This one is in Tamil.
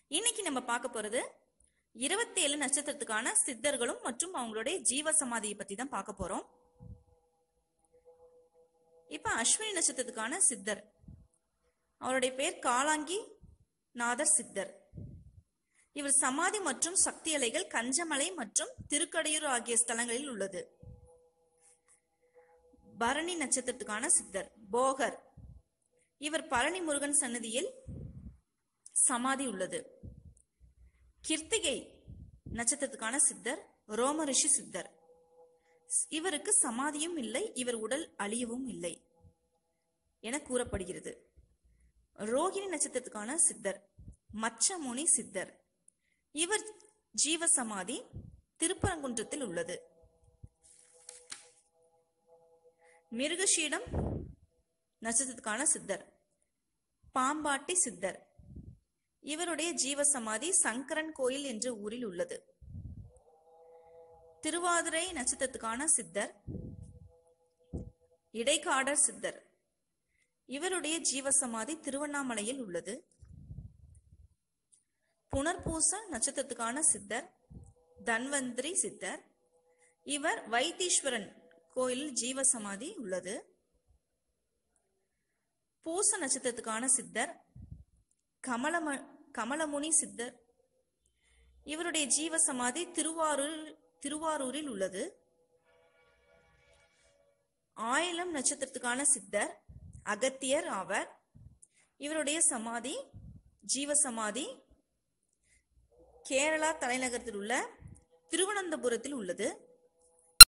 இன்னைக்கு நம்ம பார்க்க போறது இருபத்தி ஏழு நட்சத்திரத்துக்கான சித்தர்களும் மற்றும் அவங்களுடைய ஜீவ சமாதியை பத்தி தான் பார்க்க போறோம் இப்ப அஸ்வினி நட்சத்திரத்துக்கான சித்தர் அவருடைய பேர் காலாங்கி நாதர் சித்தர் இவர் சமாதி மற்றும் சக்தி அலைகள் கஞ்சமலை மற்றும் திருக்கடையூர் ஆகிய ஸ்தலங்களில் உள்ளது பரணி நட்சத்திரத்துக்கான சித்தர் போகர் இவர் பழனி முருகன் சன்னதியில் சமாதி உள்ளது கிருத்திகை நட்சத்திரத்துக்கான சித்தர் ரோம ரிஷி சித்தர் இவருக்கு சமாதியும் இல்லை இவர் உடல் அழியவும் இல்லை என கூறப்படுகிறது ரோகிணி நட்சத்திரத்துக்கான சித்தர் மச்சமுனி சித்தர் இவர் ஜீவ சமாதி திருப்பரங்குன்றத்தில் உள்ளது மிருகஷீடம் நட்சத்திரத்துக்கான சித்தர் பாம்பாட்டி சித்தர் இவருடைய ஜீவ சமாதி சங்கரன் கோயில் என்ற ஊரில் உள்ளது திருவாதிரை நட்சத்திரத்துக்கான சித்தர் இடைக்காடர் சித்தர் இவருடைய ஜீவ சமாதி திருவண்ணாமலையில் உள்ளது புனர்பூச நட்சத்திரத்துக்கான சித்தர் தன்வந்திரி சித்தர் இவர் வைத்தீஸ்வரன் கோயிலில் ஜீவ சமாதி உள்ளது பூச நட்சத்திரத்துக்கான சித்தர் கமலம கமலமுனி சித்தர் இவருடைய ஜீவ சமாதி திருவாரூர் திருவாரூரில் உள்ளது ஆயிலம் நட்சத்திரத்துக்கான சித்தர் அகத்தியர் ஆவர் இவருடைய சமாதி ஜீவ சமாதி கேரளா தலைநகரத்தில் உள்ள திருவனந்தபுரத்தில் உள்ளது